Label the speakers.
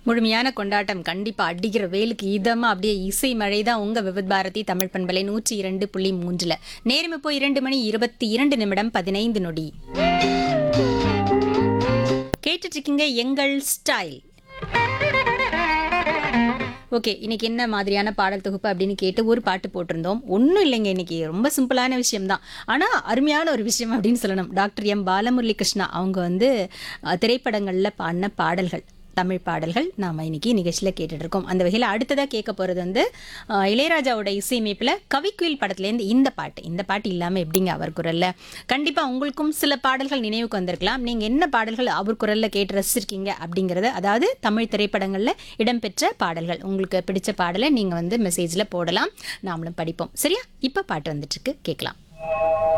Speaker 1: முழுமையான கொண்டாட்டம் கண்டிப்பா அடிக்கிற வேலுக்கு இதமா அப்படியே இசை மழை தான் உங்க விவித் பாரதி தமிழ் பண்பலை நூற்றி இரண்டு புள்ளி மூன்றுல நேரம் இப்போ இரண்டு மணி இருபத்தி இரண்டு நிமிடம் பதினைந்து நொடி கேட்டுட்டு இருக்கீங்க எங்கள் ஸ்டைல் ஓகே இன்னைக்கு என்ன மாதிரியான பாடல் தொகுப்பு அப்படின்னு கேட்டு ஒரு பாட்டு போட்டிருந்தோம் ஒன்றும் இல்லைங்க இன்னைக்கு ரொம்ப சிம்பிளான விஷயம் தான் ஆனால் அருமையான ஒரு விஷயம் அப்படின்னு சொல்லணும் டாக்டர் எம் பாலமுரளி கிருஷ்ணா அவங்க வந்து அஹ், திரைப்படங்கள்ல பாடின பாடல்கள் தமிழ் பாடல்கள் நாம் இன்னைக்கு நிகழ்ச்சியில் கேட்டுட்டு இருக்கோம் அந்த வகையில் அடுத்ததாக கேட்க போகிறது வந்து அஹ், இளையராஜாவோட இசையமைப்பில் கவிக்குயில் படத்துலேருந்து இந்த பாட்டு இந்த பாட்டு இல்லாமல் எப்படிங்க அவர் குரல்ல கண்டிப்பாக உங்களுக்கும் சில பாடல்கள் நினைவுக்கு வந்திருக்கலாம் நீங்கள் என்ன பாடல்கள் அவர் குரலில் கேட்டு ரசிச்சிருக்கீங்க அப்படிங்கிறத அதாவது தமிழ் திரைப்படங்களில் இடம்பெற்ற பாடல்கள் உங்களுக்கு பிடிச்ச பாடலை நீங்கள் வந்து மெசேஜில் போடலாம் நாமளும் படிப்போம் சரியா இப்போ பாட்டு வந்துட்டு இருக்கு கேட்கலாம்